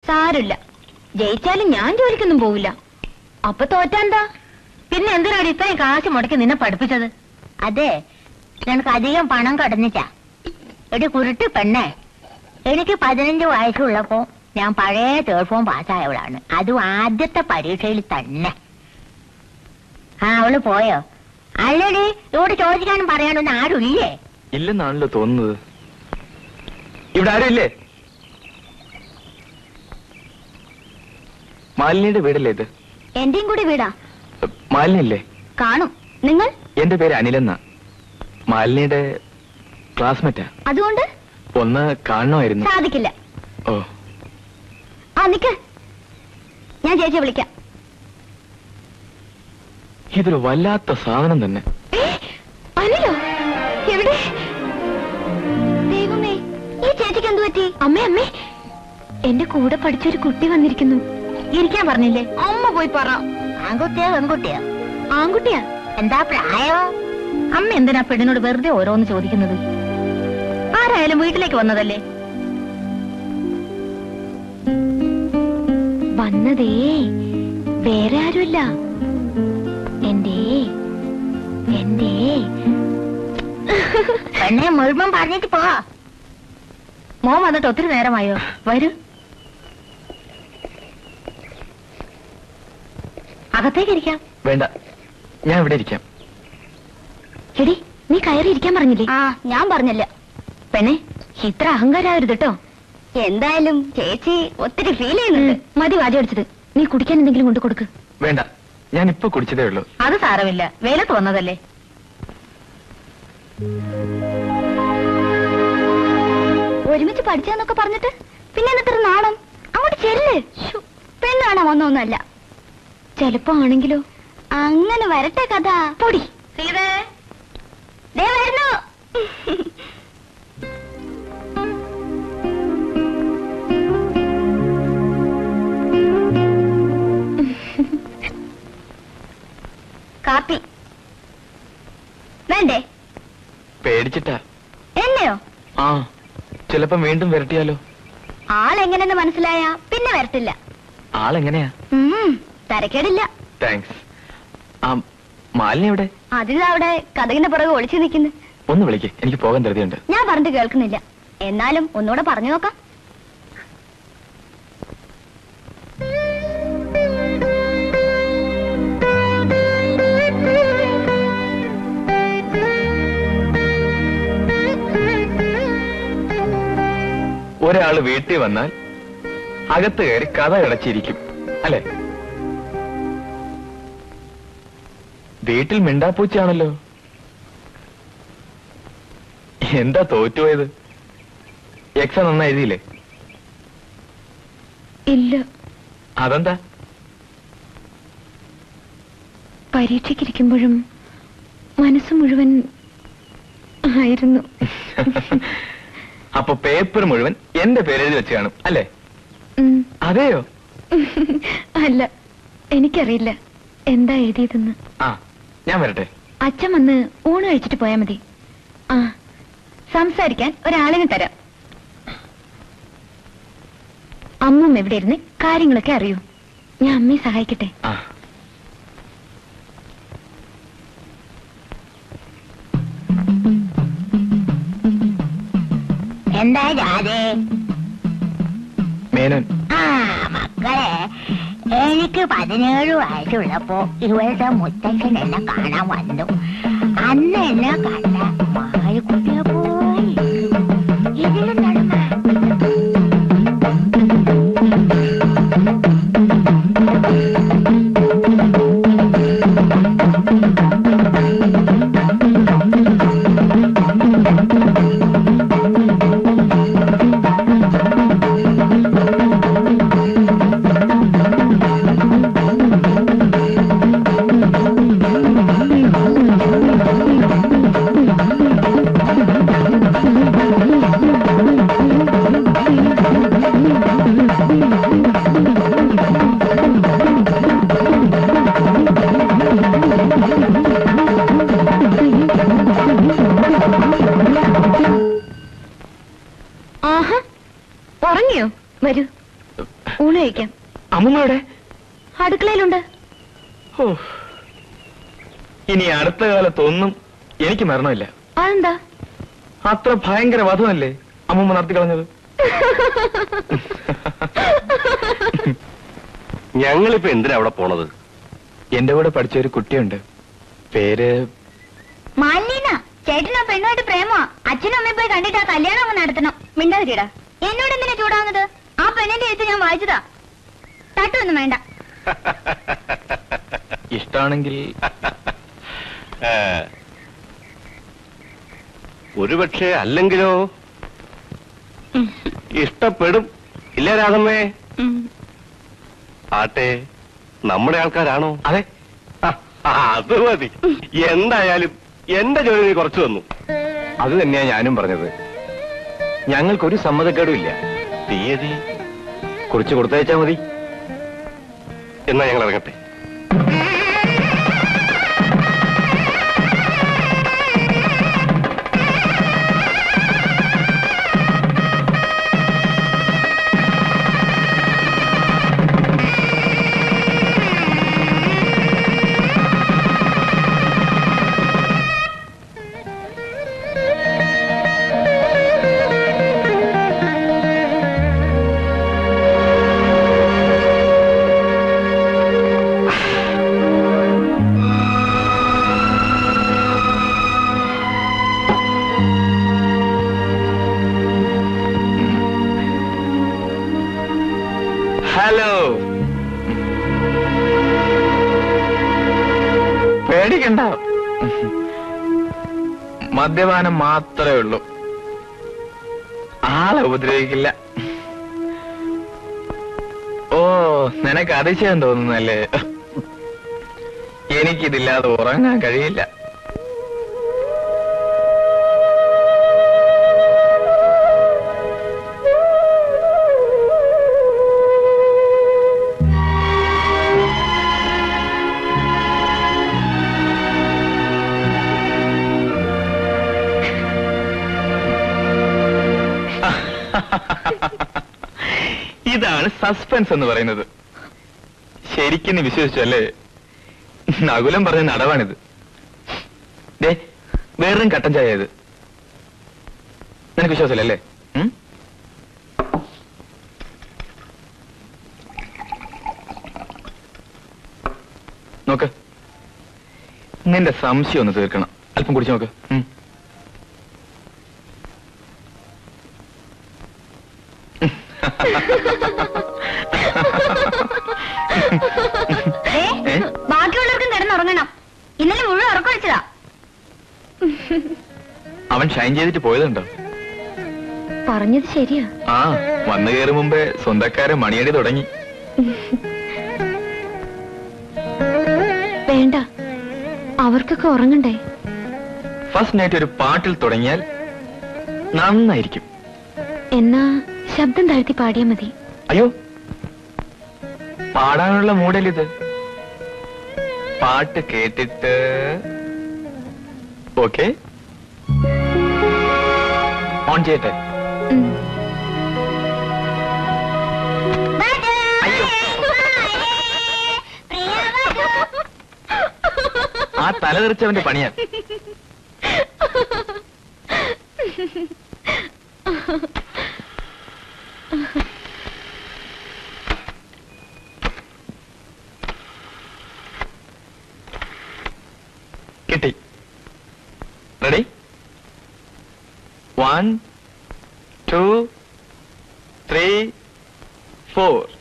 സാരമില്ല ജയിച്ചാലും ഞാൻ ജോലിക്കൊന്നും പോവില്ല അപ്പൊ തോറ്റാന്താ പിന്നെ എന്തിനാണ് ഇത്രയും കാശ് മുടക്കി നിന്നെ പഠിപ്പിച്ചത് അതെ നിനക്ക് അധികം പണം കടന്നിട്ടാ എടി കുരുട്ടി പെണ്ണേ എനിക്ക് പതിനഞ്ച് വയസ്സുള്ളപ്പോ ഞാൻ പഴയ തേർഡ് ഫോം പാസ്സായവളാണ് അതും ആദ്യത്തെ പരീക്ഷയിൽ തന്നെ ആ അവള് പോയോ അല്ലടി ഇവിടെ ചോദിക്കാനും പറയാനൊന്നും ആരുമില്ലേ ഇല്ലെന്നാണല്ലോ തോന്നുന്നത് ഇവിടെ ആരും ഇല്ലേ മാലിനിയുടെ വീടല്ലേ ഇത് എന്റെയും കൂടി വീടാ മാലിനിയല്ലേ കാണും നിങ്ങൾ എന്റെ പേര് അനിലെന്ന മാലിനിയുടെ ക്ലാസ്മേറ്റാ അതുകൊണ്ട് ഒന്ന് കാണണമായിരുന്നു സാധിക്കില്ല ഓ ആ നിക്ക് ഞാൻ ചേച്ചിയെ വിളിക്കാം ഇതൊരു വല്ലാത്ത സാധനം തന്നെ ഏ, അനിലോ എവിടെ ദൈവമേ ഈ ചേച്ചിക്ക് എന്തു പറ്റി അമ്മേ അമ്മേ എന്റെ കൂടെ പഠിച്ചൊരു കുട്ടി വന്നിരിക്കുന്നു ഇരിക്കാൻ പറഞ്ഞില്ലേ അമ്മ പോയി പറ ആൺകുട്ടിയോ പെൺകുട്ടിയോ ആൺകുട്ടിയാ എന്താ പ്രായോ അമ്മ എന്തിനാ പെണ്ണിനോട് വെറുതെ ഓരോന്ന് ചോദിക്കുന്നത് ആരായാലും വീട്ടിലേക്ക് വന്നതല്ലേ വന്നതേ വേറെ ആരുമില്ല എന്റെ എന്റെ പെണ്ണെ മുഴുവൻ പറഞ്ഞിട്ട് പോ മോൻ വന്നിട്ട് ഒത്തിരി നേരമായോ വരൂ അകത്തേക്ക് ഇരിക്കാം വേണ്ട ഞാൻ ഇവിടെ ഇരിക്കാം എടി നീ കയറി ഇരിക്കാൻ പറഞ്ഞില്ലേ ആ ഞാൻ പറഞ്ഞില്ല പെണ്ണെ ഇത്ര അഹങ്കാരാവരുത് കേട്ടോ എന്തായാലും ചേച്ചി ഒത്തിരി ഫീൽ ചെയ്യുന്നുണ്ട് മതി വാചം അടിച്ചത് നീ കുടിക്കാൻ എന്തെങ്കിലും കൊണ്ടു കൊടുക്ക് വേണ്ട ഞാൻ ഇപ്പൊ കുടിച്ചതേ ഉള്ളൂ അത് സാരമില്ല വെയിലത്ത് വന്നതല്ലേ ഒരുമിച്ച് പഠിച്ചെന്നൊക്കെ പറഞ്ഞിട്ട് പിന്നെ എന്നിട്ട് ഒരു നാണം അങ്ങോട്ട് ചെല്ല് ശ്ശോ, പെണ്ണാണോ വന്നൊന്നുമല്ല ചെലപ്പോ ആണെങ്കിലോ അങ്ങനെ വരട്ടെ കഥ പൊടി സീതേ ദേ വരുന്നു കാപ്പി വേണ്ടേ പേടിച്ചിട്ടാ എന്നെയോ ആ ചിലപ്പം വീണ്ടും വരട്ടിയാലോ ആളെങ്ങനെന്ന് മനസ്സിലായ പിന്നെ വരത്തില്ല ആളെങ്ങനെയാ ഉം, തരക്കേടില്ല താങ്ക്സ് ആ മാലിനി എവിടെ അതിന് അവിടെ കഥകിന്റെ പുറകെ ഒളിച്ചു നിൽക്കുന്നു ഒന്ന് വിളിക്ക് എനിക്ക് പോകാൻ ധൃതിയുണ്ട് ഞാൻ പറഞ്ഞിട്ട് കേൾക്കുന്നില്ല എന്നാലും ഒന്നുകൂടെ പറഞ്ഞു നോക്കാം ഒരാള് വീട്ടിൽ വന്നാൽ അകത്ത് കയറി കഥ അടച്ചിരിക്കും അല്ലെ വീട്ടിൽ മിണ്ടാപ്പൂച്ചാണല്ലോ എന്താ തോറ്റുപോയത് എക്സാം നന്നായി എഴുതിയില്ലേ ഇല്ല അതെന്താ പരീക്ഷയ്ക്കിരിക്കുമ്പോഴും മനസ്സ് മുഴുവൻ ആയിരുന്നു അപ്പൊ പേപ്പർ മുഴുവൻ എന്റെ പേരെഴുതി വെച്ച് കാണും അല്ലേ ഉം. അതെയോ അല്ല എനിക്കറിയില്ല എന്താ എഴുതിയതെന്ന് ആ ഞാൻ വരട്ടെ അച്ഛൻ വന്ന് ഊണ് കഴിച്ചിട്ട് പോയാ മതി ആ സംസാരിക്കാൻ ഒരാളിനെ തരാം അമ്മും എവിടെ ഇരുന്ന് കാര്യങ്ങളൊക്കെ അറിയൂ ഞാൻ അമ്മയെ സഹായിക്കട്ടെ ആ എന്താ ജാതേ മേനോൻ ആ മക്കളെ എനിക്ക് പതിനേഴ് വയസ്സുള്ളപ്പോ ഇവളുടെ മുത്തച്ഛൻ എന്നെ കാണാൻ വന്നു അന്ന് എന്നെ കണ്ട മാരിക്കുട്ടിയെ പോയി ഇതിലും നടന്ന ആ ഊണ് കഴിക്കാം അമ്മൂമ്മയുടെ അടുക്കളയിലുണ്ട് ഓ ഇനി അടുത്ത കാലത്തൊന്നും എനിക്ക് മരണമില്ല അതെന്താ അത്ര ഭയങ്കര വധമല്ലേ അമ്മൂമ്മ നടത്തി കളഞ്ഞത് ഞങ്ങളിപ്പോ എന്തിനാ അവിടെ പോണത് എന്റെ കൂടെ പഠിച്ച ഒരു കുട്ടിയുണ്ട് പേര് മാലിന ചേട്ടനോ പെണ്ണുമായിട്ട് പ്രേമോ അച്ഛനും അമ്മയും പോയി കണ്ടിട്ട് ആ കല്യാണം അങ്ങ് നടത്തണം മിണ്ടാതിരിടാ എന്നോട് എന്തിനാ ചൂടാവുന്നത് ആ പെണ്ണിന്റെ എഴുത്ത് ഞാൻ വായിച്ചതാ തട്ടൊന്നും വേണ്ട ഇഷ്ടാണെങ്കിൽ ഏ, ഒരുപക്ഷെ അല്ലെങ്കിലോ ഇഷ്ടപ്പെടും ഇല്ല രാധമ്മേ ആട്ടെ നമ്മുടെ ആൾക്കാരാണോ അതെ ആ, അത് മതി എന്തായാലും എന്റെ ജോലി നീ കുറച്ചു തന്നു അത് തന്നെയാ ഞാനും പറഞ്ഞത് ഞങ്ങൾക്കൊരു സമ്മതക്കേടും ഇല്ല തീയതി കുറിച്ച് കൊടുത്തയച്ചാ മതി എന്നാ ഞങ്ങൾ ഇറങ്ങട്ടെ ഹലോ പേടിക്കണ്ട മദ്യപാനം മാത്രമേ ഉള്ളൂ ആളെ ഉപദ്രവിക്കില്ല ഓ നിനക്ക് അതിശയം തോന്നുന്നല്ലേ എനിക്കിതില്ലാതെ ഉറങ്ങാൻ കഴിയില്ല ഇതാണ് സസ്പെൻസ് എന്ന് പറയുന്നത് ശരിക്കും നീ വിശ്വസിച്ചു അല്ലേ നകുലം പറഞ്ഞ നടവാണിത് ദേ വേറൊരു കട്ടൻ ചായ ഇത് നിനക്ക് വിശ്വാസമില്ലല്ലേ ഉം? നോക്ക് നിന്റെ സംശയം ഒന്ന് തീർക്കണം അല്പം കുടിച്ചു നോക്ക് ഉം. ഏ, ഏ? ബാക്കിയുള്ളവർക്കും കിടന്നുറങ്ങണം ഇന്നലെ മുഴുവൻ ഉറക്കൊഴിച്ചതാ അവൻ ഷൈൻ ചെയ്തിട്ട് പോയതുണ്ടോ പറഞ്ഞത് ശരിയാ ആ വന്നു കയറും മുമ്പേ സ്വന്തക്കാരെ മണിയടി തുടങ്ങി വേണ്ട അവർക്കൊക്കെ ഉറങ്ങണ്ടേ ഫസ്റ്റ് നൈറ്റ് ഒരു പാട്ടിൽ തുടങ്ങിയാൽ നന്നായിരിക്കും എന്നാ ശബ്ദം താഴ്ത്തി പാടിയാ മതി അയ്യോ പാടാനുള്ള മൂടലിത് പാട്ട് കേട്ടിട്ട് ഓക്കെ ഓൺ ചെയ്യട്ടെ ഉം. അയ്യോ. ആ തലതെറിച്ചവന്റെ പണിയാ കിട്ടി ready one two three four